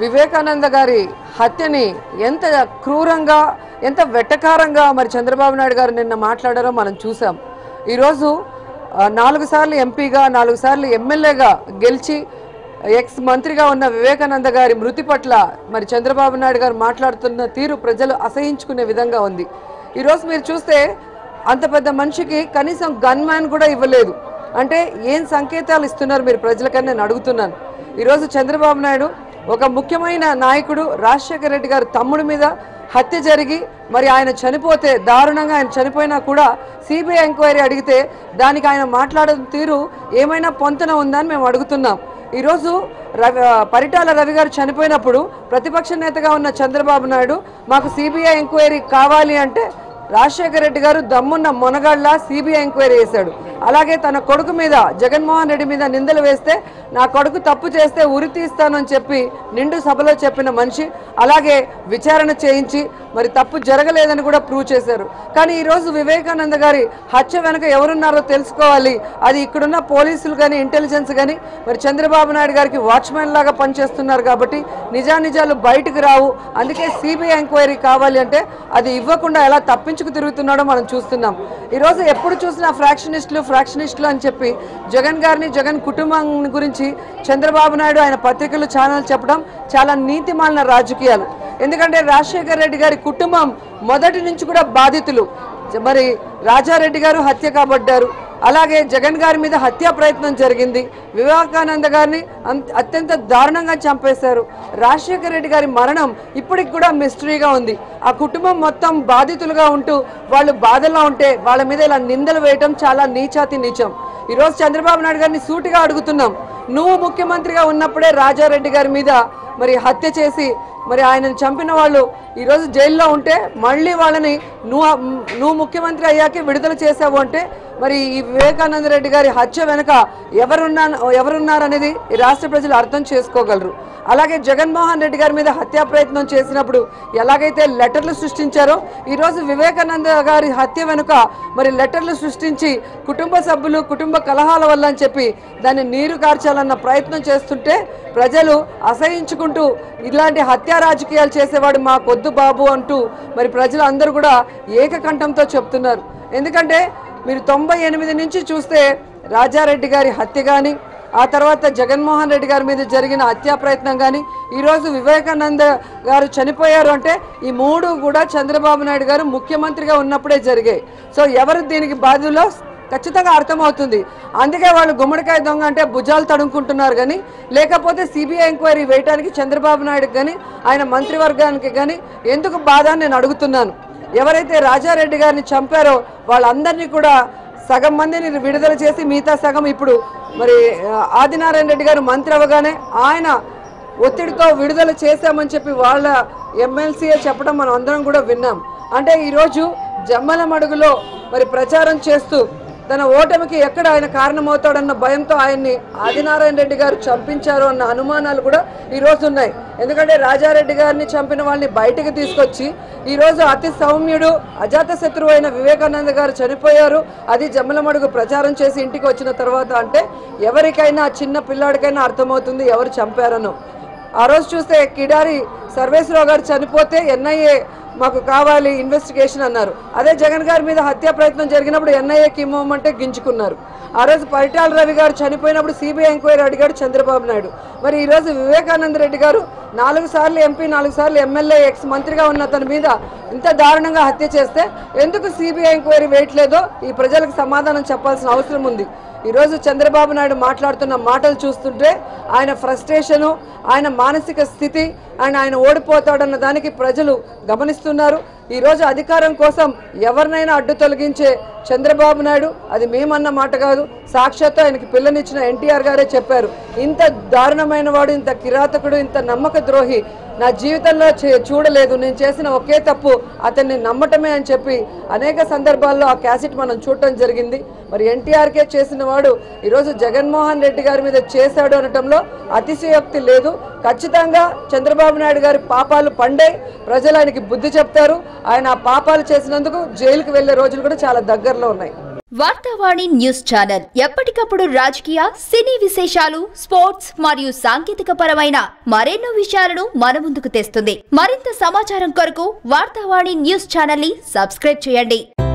వివేకానంద గారి హత్యని ఎంత క్రూరంగా ఎంత వెట్టకారంగా మరి చంద్రబాబు నాయుడు గారు నిన్న మాట్లాడారో మనం చూసాం ఈరోజు ఆ, నాలుగు సార్లు ఎంపీగా నాలుగు సార్లు ఎమ్మెల్యేగా గెలిచి ఎక్స్ మంత్రిగా ఉన్న వివేకానంద గారి మృతి పట్ల మరి చంద్రబాబు నాయుడు గారు మాట్లాడుతున్న తీరు ప్రజలు అసహించుకునే విధంగా ఉంది ఈరోజు మీరు చూస్తే అంత పెద్ద మనిషికి కనీసం గన్ మ్యాన్ కూడా ఇవ్వలేదు అంటే ఏం సంకేతాలు ఇస్తున్నారు మీరు ప్రజలకని నేను అడుగుతున్నాను ఈరోజు చంద్రబాబు నాయుడు ఒక ముఖ్యమైన నాయకుడు రాజశేఖర రెడ్డి గారి తమ్ముడి మీద హత్య జరిగి మరి ఆయన చనిపోతే దారుణంగా ఆయన చనిపోయినా కూడా సిబిఐ ఎంక్వైరీ అడిగితే దానికి ఆయన మాట్లాడిన తీరు ఏమైనా పొంతన ఉందని మేము అడుగుతున్నాం ఈరోజు రవి పరిటాల రవి గారు చనిపోయినప్పుడు ప్రతిపక్ష నేతగా ఉన్న చంద్రబాబు నాయుడు మాకు సిబిఐ ఎంక్వైరీ కావాలి అంటే రాజశేఖర రెడ్డి గారు దమ్మున్న మొనగాళ్ళ సిబిఐ ఎంక్వైరీ చేశాడు అలాగే తన కొడుకు మీద జగన్మోహన్ రెడ్డి మీద నిందలు వేస్తే నా కొడుకు తప్పు చేస్తే ఉరి తీస్తానని చెప్పి నిండు సభలో చెప్పిన మనిషి అలాగే విచారణ చేయించి మరి తప్పు జరగలేదని కూడా ప్రూవ్ చేశారు కానీ ఈరోజు వివేకానంద గారి హత్య వెనుక ఎవరున్నారో తెలుసుకోవాలి అది ఇక్కడున్న పోలీసులు కానీ ఇంటెలిజెన్స్ కానీ మరి చంద్రబాబు నాయుడు గారికి వాచ్మెన్ లాగా పనిచేస్తున్నారు కాబట్టి నిజానిజాలు బయటకు రావు అందుకే సిబిఐ ఎంక్వైరీ కావాలి అంటే అది ఇవ్వకుండా ఎలా తప్పించుకు తిరుగుతున్నాడో మనం చూస్తున్నాం ఈరోజు ఎప్పుడు చూసినా ఫ్రాక్షనిస్టులు ఫ్రాక్షనిస్టులు అని చెప్పి జగన్ గారిని జగన్ కుటుంబం గురించి చంద్రబాబు నాయుడు ఆయన పత్రికలు ఛానల్ చెప్పడం చాలా నీతిమాలిన రాజకీయాలు ఎందుకంటే రాజశేఖర్ రెడ్డి గారి కుటుంబం మొదటి నుంచి కూడా బాధితులు మరి రాజారెడ్డి గారు హత్య కాబడ్డారు అలాగే జగన్ గారి మీద హత్యా ప్రయత్నం జరిగింది వివేకానంద గారిని అంత- అత్యంత దారుణంగా చంపేశారు రాజశేఖర రెడ్డి గారి మరణం ఇప్పటికి కూడా మిస్టరీగా ఉంది ఆ కుటుంబం మొత్తం బాధితులుగా ఉంటూ వాళ్ళు బాధల్లో ఉంటే వాళ్ళ మీద ఇలా నిందలు వేయటం చాలా నీచాతి నీచం ఈరోజు చంద్రబాబు నాయుడు గారిని సూటిగా అడుగుతున్నాం నువ్వు ముఖ్యమంత్రిగా ఉన్నప్పుడే రాజారెడ్డి గారి మీద మరి హత్య చేసి మరి ఆయనను చంపిన వాళ్ళు ఈరోజు జైల్లో ఉంటే మళ్ళీ వాళ్ళని నువ్వు నువ్వు ముఖ్యమంత్రి అయ్యాకే విడుదల చేసావు అంటే మరి ఈ వివేకానంద రెడ్డి గారి హత్య వెనుక ఎవరున్నా ఎవరున్నారనేది ఈ రాష్ట్ర ప్రజలు అర్థం చేసుకోగలరు అలాగే జగన్మోహన్ రెడ్డి గారి మీద హత్యా ప్రయత్నం చేసినప్పుడు ఎలాగైతే లెటర్లు సృష్టించారో ఈరోజు వివేకానంద గారి హత్య వెనుక మరి లెటర్లు సృష్టించి కుటుంబ సభ్యులు కుటుంబ కలహాల వల్ల అని చెప్పి దాన్ని నీరు కార్చాలన్న ప్రయత్నం చేస్తుంటే ప్రజలు అసహించుకుంటూ ఇలాంటి హత్యా రాజకీయాలు చేసేవాడు మా కొద్దు బాబు అంటూ మరి ప్రజలు అందరూ కూడా ఏకకంఠంతో చెప్తున్నారు ఎందుకంటే మీరు తొంభై ఎనిమిది నుంచి చూస్తే రాజారెడ్డి గారి హత్య కానీ ఆ తర్వాత జగన్మోహన్ రెడ్డి గారి మీద జరిగిన హత్యా ప్రయత్నం కానీ ఈరోజు వివేకానంద గారు చనిపోయారు అంటే ఈ మూడు కూడా చంద్రబాబు నాయుడు గారు ముఖ్యమంత్రిగా ఉన్నప్పుడే జరిగాయి సో ఎవరు దీనికి బాధ్యులో ఖచ్చితంగా అర్థమవుతుంది అందుకే వాళ్ళు గుమ్మడికాయ దొంగ అంటే భుజాలు తడుముకుంటున్నారు కానీ లేకపోతే సిబిఐ ఎంక్వైరీ వేయడానికి చంద్రబాబు నాయుడుకి కానీ ఆయన మంత్రివర్గానికి కానీ ఎందుకు బాధ అని నేను అడుగుతున్నాను ఎవరైతే రాజారెడ్డి గారిని చంపారో వాళ్ళందరినీ కూడా సగం మందిని విడుదల చేసి మిగతా సగం ఇప్పుడు మరి ఆ, ఆదినారాయణ రెడ్డి గారు మంత్రి అవ్వగానే ఆయన ఒత్తిడితో విడుదల చేశామని చెప్పి వాళ్ళ ఎమ్మెల్సీఏ చెప్పడం మనం అందరం కూడా విన్నాం అంటే ఈరోజు జమ్మల మడుగులో మరి ప్రచారం చేస్తూ తన ఓటమికి ఎక్కడ ఆయన కారణమవుతాడన్న భయంతో ఆయన్ని ఆదినారాయణ రెడ్డి గారు చంపించారు అన్న అనుమానాలు కూడా ఈ రోజు ఉన్నాయి ఎందుకంటే రాజారెడ్డి గారిని చంపిన వాళ్ళని బయటకు తీసుకొచ్చి ఈ రోజు అతి సౌమ్యుడు అజాత శత్రువు అయిన వివేకానంద గారు చనిపోయారు అది జమ్మలమడుగు ప్రచారం చేసి ఇంటికి వచ్చిన తర్వాత అంటే ఎవరికైనా చిన్న పిల్లాడికైనా అర్థమవుతుంది ఎవరు చంపారనో ఆ రోజు చూస్తే కిడారి సర్వేశ్వరరావు గారు చనిపోతే ఎన్ఐఏ మాకు కావాలి ఇన్వెస్టిగేషన్ అన్నారు అదే జగన్ గారి మీద హత్యా ప్రయత్నం జరిగినప్పుడు ఎన్ఐఏకి ఇమ్మమంటే గింజుకున్నారు ఆ రోజు పరిటాల రవి గారు చనిపోయినప్పుడు సిబిఐ ఎంక్వైరీ అడిగాడు చంద్రబాబు నాయుడు మరి ఈ రోజు వివేకానంద రెడ్డి గారు నాలుగు సార్లు ఎంపీ నాలుగు సార్లు ఎమ్మెల్యే ఎక్స్ మంత్రిగా ఉన్న అతని మీద ఇంత దారుణంగా హత్య చేస్తే ఎందుకు సిబిఐ ఎంక్వైరీ వేయట్లేదో ఈ ప్రజలకు సమాధానం చెప్పాల్సిన అవసరం ఉంది ఈరోజు చంద్రబాబు నాయుడు మాట్లాడుతున్న మాటలు చూస్తుంటే ఆయన ఫ్రస్ట్రేషను ఆయన మానసిక స్థితి అండ్ ఆయన ఓడిపోతాడన్న దానికి ప్రజలు గమనిస్తున్నారు ఈరోజు అధికారం కోసం ఎవరినైనా అడ్డు తొలగించే చంద్రబాబు నాయుడు అది మేమన్న మాట కాదు సాక్షాత్తు ఆయనకి పిల్లనిచ్చిన ఎన్టీఆర్ గారే చెప్పారు ఇంత దారుణమైన వాడు ఇంత కిరాతకుడు ఇంత నమ్మక ద్రోహి నా జీవితంలో చే- చూడలేదు నేను చేసిన ఒకే తప్పు అతన్ని నమ్మటమే అని చెప్పి అనేక సందర్భాల్లో ఆ క్యాసెట్ మనం చూడటం జరిగింది మరి ఎన్టీఆర్కే చేసిన వాడు ఈరోజు జగన్మోహన్ రెడ్డి గారి మీద చేశాడు అనటంలో అతిశయోక్తి లేదు ఖచ్చితంగా చంద్రబాబు నాయుడు గారి పాపాలు పండే ప్రజలు ఆయనకి బుద్ధి చెప్తారు ఆయన ఆ పాపాలు చేసినందుకు జైలుకి వెళ్లే రోజులు కూడా చాలా దగ్గరలో ఉన్నాయి వార్తావాణి న్యూస్ ఛానల్ ఎప్పటికప్పుడు రాజకీయ సినీ విశేషాలు స్పోర్ట్స్ మరియు సాంకేతిక పరమైన మరెన్నో విషయాలను మన ముందుకు తెస్తుంది మరింత సమాచారం కొరకు వార్తావాణి న్యూస్ ఛానల్ ని సబ్స్క్రైబ్ చేయండి